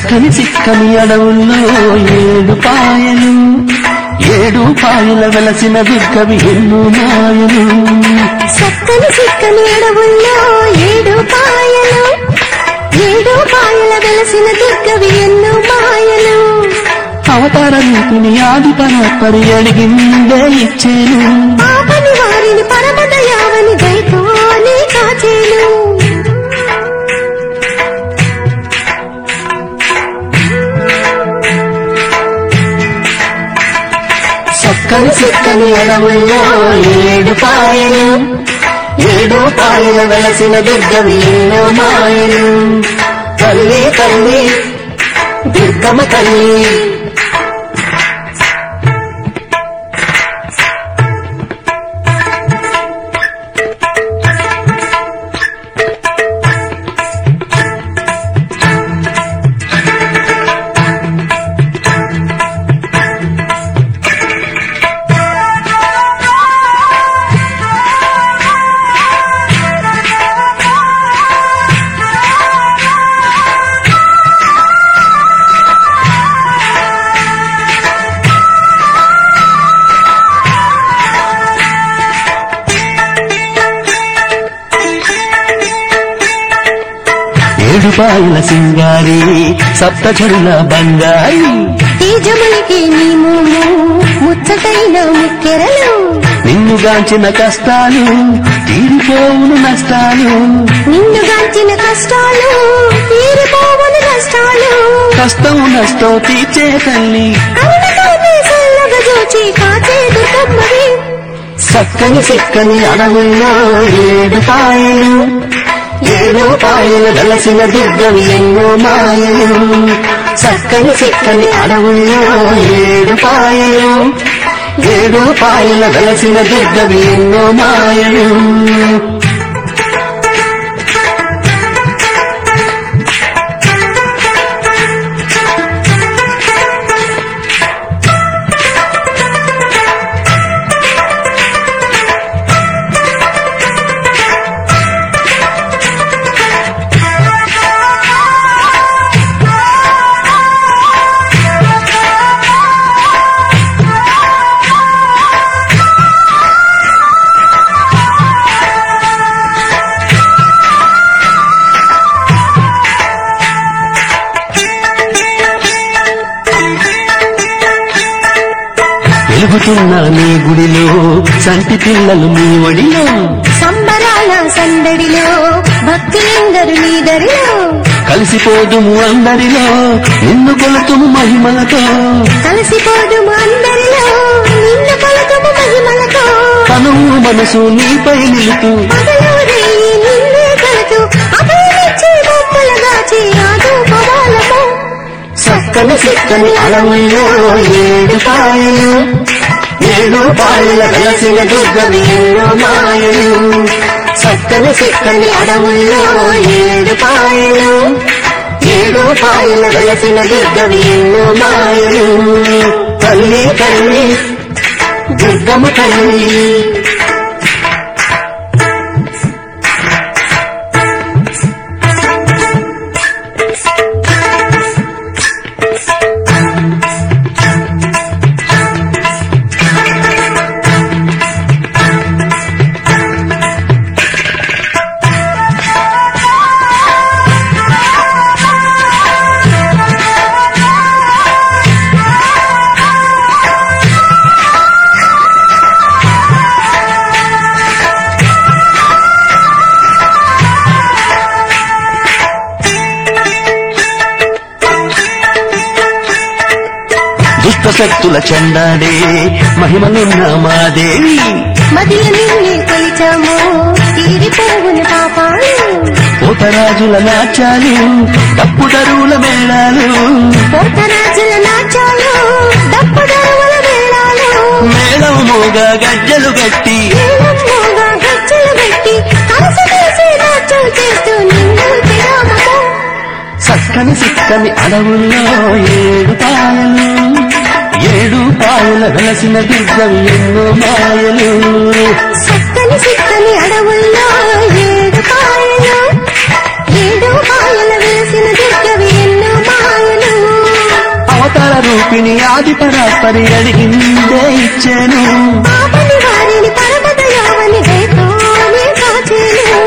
చక్కని చిక్కని అడవుల్లో ఏడు పాయలు ఏడు పాయల వెలసిన దుర్గవి ఎన్నో మాయలు చక్కని చిక్కని అడవుల్లో ఏడు పాయలు ఏడు పాయల వెలసిన దుర్గవి ఎన్నో మాయలు అవతార రూపిణి ఆది పరాత్పరి అడిగిందే ఇచ్చేను పాపని వారిని పరమదయావని దయతోనే కాచేను చక్కని చిక్కని అడవుల్లో ఏడు పాయలు ఏడు పాయల వెలసిన దుర్గవి ఎన్నో మాయలు తల్లి తల్లి దుర్గమ్మ తల్లి ఏడు పాయల సింగారి సప్త చెరుల బంగారి తేజములకి నీ మూము ముచ్చటైన ముక్కెరలు నిన్నుగాంచిన కష్టాలు తీరిపోవును నష్టాలు నిన్నుగాంచిన కష్టాలు తీరిపోవని నష్టాలు కష్టం నష్టం తీర్చే తల్లి కరుణతోనే చల్లగా చూచి కాచే దుర్గమ్మవి చక్కని చిక్కని అడవుల్లో ఏడు పాయలు ఏడు పాయలు వెలసిన దుర్గవి ఎన్నో మాయలు చక్కని చిక్కని అడవుల్లో ఏడు పాయలు ఏడు పాయల వెలసిన దుర్గవి ఎన్నో మాయలు వెలుగుతున్న నీ గుడిలో సంటి పిల్లలు నీ ఒడిలో సంబరాల సందడిలో భక్తులందరూ నీ దరిలో కలిసిపోదుము అందరిలో నిన్ను కొలుతుము మహిమలతో కలిసిపోదుము అందరిలో నిన్ను కొలకము మహిమలతో తనువు మనసు నీపై నిలుతూ పగలు రేయి నిన్నే కలతూ అభయమిచ్చే గొప్పలుగా చేయదు పవాలము చక్కని చిక్కని అడవుల్లో ఏడు పాయలు ఏడు పాయల వెలసిన దుర్గవి ఎన్నో మాయలు చక్కని చిక్కని అడవుల్లో ఏడు పాయలు ఏడు పాయల వెలసిన దుర్గవి ఎన్నో మాయలు తల్లి తల్లి దుర్గమ్మ తల్లి దుష్ట శక్తుల చెండాడే మహిమనున్న మాదేవి మదిల నిన్నే కొలిచాము తీరిపోవును పాపాలు పోతరాజుల నాట్యాలు తప్పుదరువుల మేళాలు కోటరాజుల నాట్యాలు డప్పు దరువుల వేళాలు మేళం మోగా గజ్జలు గట్టి ఏలమ్మోగా గజ్జలు పెట్టి కలసి తీసి నాట్యం చేస్తూ నిన్ను తిరామము చక్కని చిక్కని అడవుల్లో ఏడు పాయలు ఏడు పాయల వెలసిన దుర్గవి ఎన్నో మాయలు చక్కని చిక్కని అడవుల్లో ఏడు పాయలు ఏడు పాయల వేసిన దుర్గవి ఎన్నో మాయలు రూపిణి ఆది పరాపరి అడిగిందే ఇచ్చాను పాపని వారిని పరమత యావని దయతోనే కాచేను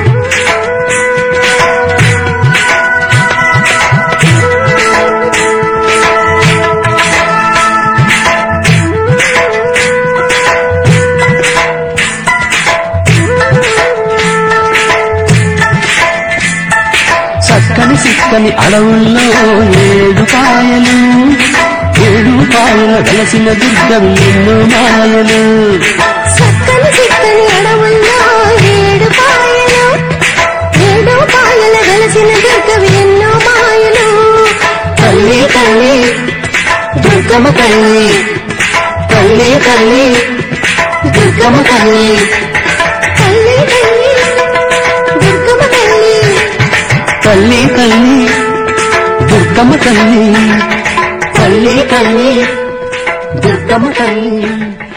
చక్కని సిక్కని అడవుల్లో ఏడు పాయలు ఏడు పాయల వెలసిన దుర్గవి ఎన్నో మాయలు చక్కని చిక్కని అడవుల్లో ఏడు పాయలు ఏడు పాయల వెలసిన దుర్గవి ఎన్నో మాయలు తల్లి తల్లి దుర్గమ్మ తల్లి తల్లి తల్లి దుర్గమ్మ తల్లి తల్లి తల్లి దుర్గమ్మ తల్లి తల్లి తల్లి దుర్గమ్మ తల్లి తల్లి తల్లి దుర్గమ్మ తల్లి